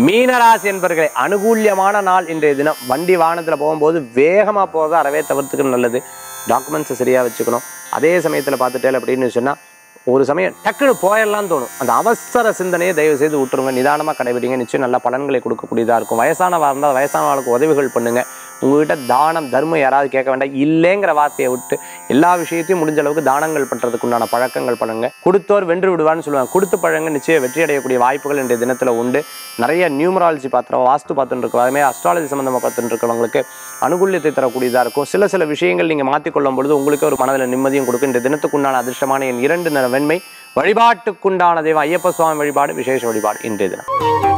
மீனராசி என்பர்களே அனுகூல்யமான நாள் இன்றைய தினம் வண்டி வாகனத்தில் போகும்போது வேகமாக போகிறது அறவே தவிர்த்துக்க நல்லது டாக்குமெண்ட்ஸை சரியாக வச்சுக்கணும் அதே சமயத்தில் பார்த்துட்டேன் அப்படின்னு சொன்னால் ஒரு சமயம் டக்குன்னு போயிடலாம்னு தோணும் அந்த அவசர சிந்தனையை தயவு செய்து விட்டுருங்க நிதானமாக கடைபிடிங்க நிச்சயம் நல்ல பலன்களை கொடுக்கக்கூடியதாக இருக்கும் வயசானவா இருந்தால் வயசானவர்களுக்கு உதவிகள் பண்ணுங்க உங்ககிட்ட தானம் தர்மம் யாராவது கேட்க வேண்டாம் இல்லைங்கிற வார்த்தையை விட்டு எல்லா விஷயத்தையும் முடிஞ்ச அளவுக்கு தானங்கள் பண்ணுறதுக்கு உண்டான பழக்கங்கள் பண்ணுங்க கொடுத்தோர் வென்று விடுவான்னு சொல்லுவாங்க கொடுத்து பழங்க நிச்சயம் வெற்றி அடையக்கூடிய வாய்ப்புகள் இன்றைய தினத்தில் உண்டு நிறைய நியூமராலஜி பாத்திரம் வாஸ்து பார்த்துட்டு இருக்கோம் அதுமாதிரி அஸ்ட்ராலஜி சம்மந்தமாக பார்த்துட்டு இருக்கிறவங்களுக்கு அனுகூல்யத்தை தரக்கூடியதாக இருக்கும் சில சில விஷயங்கள் நீங்கள் மாற்றிக்கொள்ளும் பொழுது உங்களுக்கு ஒரு மனதில் நிம்மதியும் கொடுக்கும் இந்த தினத்துக்குண்டான அதிர்ஷ்டமான என் இரண்டு நிற வெண்மை வழிபாட்டுக்குண்டான தெய்வம் ஐயப்ப சுவாமி வழிபாடு விசேஷ வழிபாடு இன்றைய தினம்